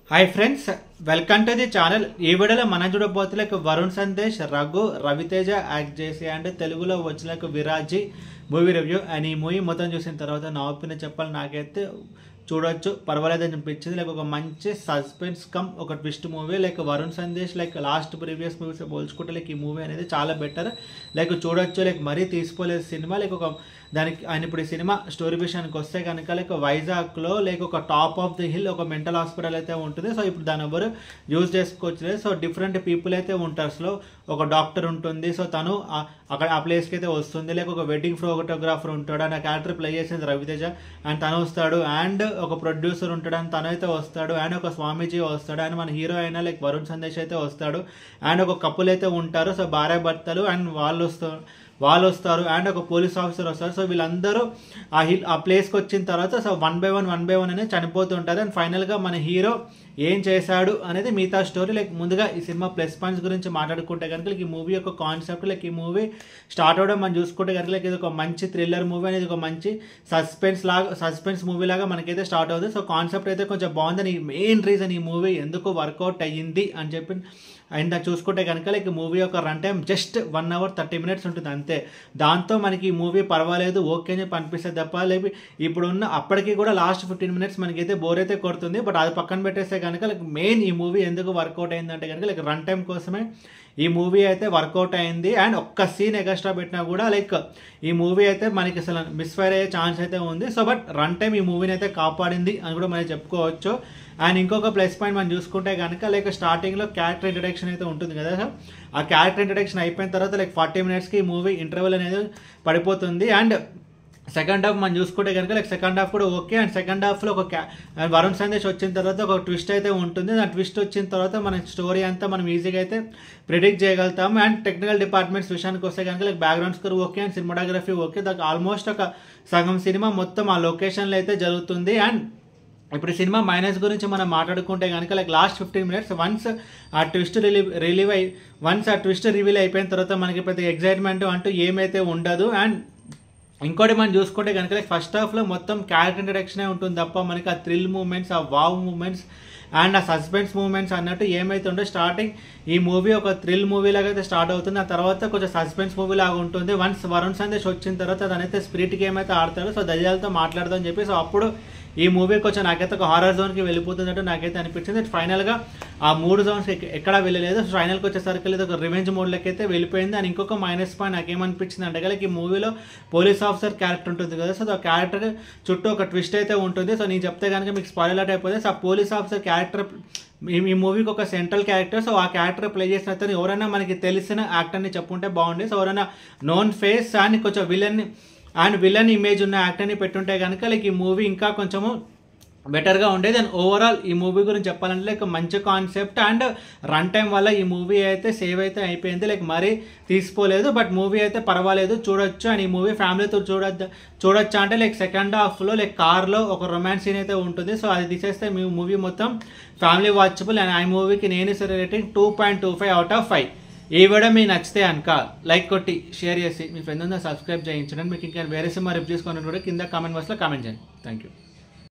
hi friends welcome to the channel ఈ వీడియోలో మనం చూడబోతే లైక్ వరుణ్ సందేశ్ రఘు రవితేజ యాక్ట్ చేసి అండ్ తెలుగులో వచ్చిన like Viraji movie review and ఈ మూవీ మొత్తం చూసిన తర్వాత నా ఒపీనియన్ చెప్పాలి నాకైతే చూడొచ్చు పర్వాలేదని అనిపించింది లైక్ ఒక మంచి సస్పెన్స్ కమ్ ఒక twist movie like Varun Sandesh like last previous movies పోల్చుకుంటే లైక్ ఈ మూవీ అనేది చాలా బెటర్ లైక్ చూడొచ్చు లైక్ మరీ తీసుకోలేదు సినిమా లైక్ ఒక దానికి ఆయన ఇప్పుడు ఈ సినిమా స్టోరీ విషయానికి వస్తే కనుక లైక్ వైజాగ్లో లైక్ ఒక టాప్ ఆఫ్ ది హిల్ ఒక మెంటల్ హాస్పిటల్ అయితే ఉంటుంది సో ఇప్పుడు దాని ఎవరు యూజ్ చేసుకోవచ్చు సో డిఫరెంట్ పీపుల్ అయితే ఉంటారు సో ఒక డాక్టర్ ఉంటుంది సో తను ఆ- అక్కడ ఆ ప్లేస్కి అయితే వస్తుంది లేక ఒక వెడ్డింగ్ ఫోటోగ్రాఫర్ ఉంటాడు అండ్ ఆ క్యారెక్టర్ ప్లే చేసింది రవితేజ అండ్ తను వస్తాడు అండ్ ఒక ప్రొడ్యూసర్ ఉంటాడు అండ్ తను అయితే వస్తాడు అండ్ ఒక స్వామీజీ వస్తాడు అండ్ మన హీరో అయినా లైక్ వరుణ్ సందేశ్ అయితే వస్తాడు అండ్ ఒక కపుల్ అయితే ఉంటారు సో భార్య భర్తలు అండ్ వాళ్ళు వస్తారు వాళ్ళు వస్తారు అండ్ ఒక పోలీస్ ఆఫీసర్ వస్తారు సో వీళ్ళందరూ ఆ హిల్ ఆ ప్లేస్కి వచ్చిన తర్వాత so one by one one by one అనేది చనిపోతుంటుంది అండ్ ఫైనల్గా మన హీరో ఏం చేశాడు అనేది మిగతా స్టోరీ లైక్ ముందుగా ఈ సినిమా ప్లస్ పాయింట్స్ గురించి మాట్లాడుకుంటే కనుక లైక్ ఈ మూవీ యొక్క కాన్సెప్ట్ లైక్ ఈ మూవీ స్టార్ట్ అవడం మనం చూసుకుంటే కనుక లైక్ ఇది ఒక మంచి థ్రిల్లర్ మూవీ అనేది ఒక మంచి సస్పెన్స్ లాగా సస్పెన్స్ మూవీ లాగా మనకైతే స్టార్ట్ అవుతుంది సో కాన్సెప్ట్ అయితే కొంచెం బాగుందని మెయిన్ రీజన్ ఈ మూవీ ఎందుకు వర్కౌట్ అయ్యింది అని చెప్పి అండ్ దాన్ని చూసుకుంటే కనుక లైక్ మూవీ యొక్క run time just one hour thirty minutes ఉంటుంది అంతే దాంతో మనకి ఈ మూవీ పర్వాలేదు ఓకే అని చెప్పి అనిపిస్తుంది తప్ప లేకపోతే ఇప్పుడున్న అప్పటికి కూడా లాస్ట్ ఫిఫ్టీన్ మినిట్స్ మనకైతే బోర్ అయితే కొడుతుంది బట్ అది పక్కన పెట్టేస్తే కనుక లైక్ మెయిన్ ఈ మూవీ ఎందుకు వర్కౌట్ అయిందంటే కనుక లైక్ రన్ టైం కోసమే ఈ మూవీ అయితే వర్కౌట్ అయింది అండ్ ఒక్క సీన్ ఎక్స్ట్రా పెట్టినా కూడా లైక్ ఈ మూవీ అయితే మనకి అసలు మిస్ఫైర్ అయ్యే ఛాన్స్ అయితే ఉంది సో బట్ రన్ టైం ఈ మూవీని అయితే కాపాడింది అని కూడా మనం చెప్పుకోవచ్చు అండ్ ఇంకొక ప్లస్ పాయింట్ మనం చూసుకుంటే కనుక లైక్ స్టార్టింగ్లో క్యారెక్టర్ ఇంట్రడక్షన్ అయితే ఉంటుంది కదా సో ఆ క్యారెక్టర్ ఇంట్రడక్షన్ అయిపోయిన తర్వాత లైక్ ఫార్టీ మినిట్స్కి ఈ మూవీ ఇంటర్వెల్ అనేది పడిపోతుంది అండ్ సెకండ్ హాఫ్ మనం చూసుకుంటే కనుక లైక్ సెకండ్ హాఫ్ కూడా ఓకే అండ్ సెకండ్ హాఫ్లో ఒక క్యా అండ్ వరుణ్ సందేశ్ వచ్చిన తర్వాత ఒక ట్విస్ట్ అయితే ఉంటుంది ఆ ట్విస్ట్ వచ్చిన తర్వాత మన స్టోరీ అంతా మనం ఈజీగా అయితే ప్రిడిక్ట్ చేయగలుగుతాం అండ్ టెక్నికల్ డిపార్ట్మెంట్స్ విషయానికి వస్తే కనుక like background score okay and cinematography okay దానికి ఆల్మోస్ట్ ఒక సగం సినిమా మొత్తం ఆ లొకేషన్లో అయితే జరుగుతుంది అండ్ ఇప్పుడు ఈ సినిమా మైనస్ గురించి మనం మాట్లాడుకుంటే కనుక like last fifteen minutes once ఆ ట్విస్ట్ రిలీవ్ రిలీవ్ అయి వన్స్ ఆ ట్విస్ట్ రివీల్ అయిపోయిన తర్వాత మనకి పెద్ద ఎగ్జైట్మెంట్ అంటూ ఏమైతే ఉండదు అండ్ ఇంకోటి మనం చూసుకుంటే కనుక లైక్ ఫస్ట్ హాఫ్లో మొత్తం క్యారెక్టర్ ఇంట్రడక్షనే ఉంటుంది తప్ప మనకి ఆ థ్రిల్ మూమెంట్స్ ఆ వావ్ మూమెంట్స్ అండ్ ఆ సస్పెన్స్ మూమెంట్స్ అన్నట్టు ఏమైతే ఉందో స్టార్టింగ్ ఈ మూవీ ఒక థ్రిల్ మూవీ లాగా అయితే స్టార్ట్ అవుతుంది ఆ తర్వాత కొంచెం సస్పెన్స్ మూవీ లాగా ఉంటుంది వన్స్ వరుణ్ సందేశ్ వచ్చిన తర్వాత తనైతే స్పిరిట్ గేమ్ అయితే ఆడతాడు సో దయ్యాలతో మాట్లాడదాం అని చెప్పి సో అప్పుడు ఈ మూవీ కొంచెం నాకైతే ఒక హారర్ జోన్కి వెళ్ళిపోతున్నట్టు నాకైతే అనిపించింది ఫైనల్గా ఆ మూడు జోన్స్ ఎక్కడా వెళ్ళలేదు ఫైనల్కి వచ్చేసరికి లేదు ఒక రివెంజ్ మోడ్లోకి అయితే వెళ్ళిపోయింది అండ్ ఇంకొక మైనస్ పాయింట్ నాకేమనిపించింది అంటే కనుక ఈ మూవీలో పోలీస్ ఆఫీసర్ క్యారెక్టర్ ఉంటుంది కదా సో ఆ క్యారెక్టర్ చుట్టూ ఒక ట్విస్ట్ అయితే ఉంటుంది సో నేను చెప్తే కనుక మీకు స్పాయిలర్ అయిపోతే సో ఆ పోలీస్ ఆఫీసర్ క్యారెక్టర్ ఈ ఈ మూవీకి ఒక సెంట్రల్ క్యారెక్టర్ సో ఆ క్యారెక్టర్ ప్లే చేసిన అతను ఎవరైనా మనకి తెలిసిన యాక్టర్ని చెప్పుంటే బాగుంది సో ఎవరైనా నోన్ ఫేస్ అండ్ కొంచెం విలన్ అండ్ విలన్ ఇమేజ్ ఉన్న యాక్టర్ని పెట్టుంటే కనుక లైక్ ఈ మూవీ ఇంకా కొంచెము బెటర్గా ఉండేది అండ్ ఓవరాల్ ఈ మూవీ గురించి చెప్పాలంటే లైక్ మంచి కాన్సెప్ట్ అండ్ రన్ టైం వల్ల ఈ మూవీ అయితే సేవ్ అయితే అయిపోయింది లైక్ మరీ తీసుకోలేదు బట్ మూవీ అయితే పర్వాలేదు చూడొచ్చు అండ్ ఈ మూవీ ఫ్యామిలీతో చూడొద్దు చూడొచ్చా అంటే లైక్ సెకండ్ హాఫ్లో లైక్ కార్లో ఒక రొమాన్స్ సీన్ అయితే ఉంటుంది సో అది తీసేస్తే మీ మూవీ మొత్తం ఫ్యామిలీ వాచబుల్ అండ్ ఆ మూవీకి నేను ఇసే rating two point two five out of five ఈ వీడియో మీకు నచ్చితే అనుక లైక్ కొట్టి షేర్ చేసి మీ ఫ్రెండ్ సబ్స్క్రైబ్ చేయించండి మీకు ఇంకా వేరే సినిమా రివ్యూస్ కొని కూడా కింద కామెంట్ బాక్స్లో కామెంట్ చేయండి థ్యాంక్ యూ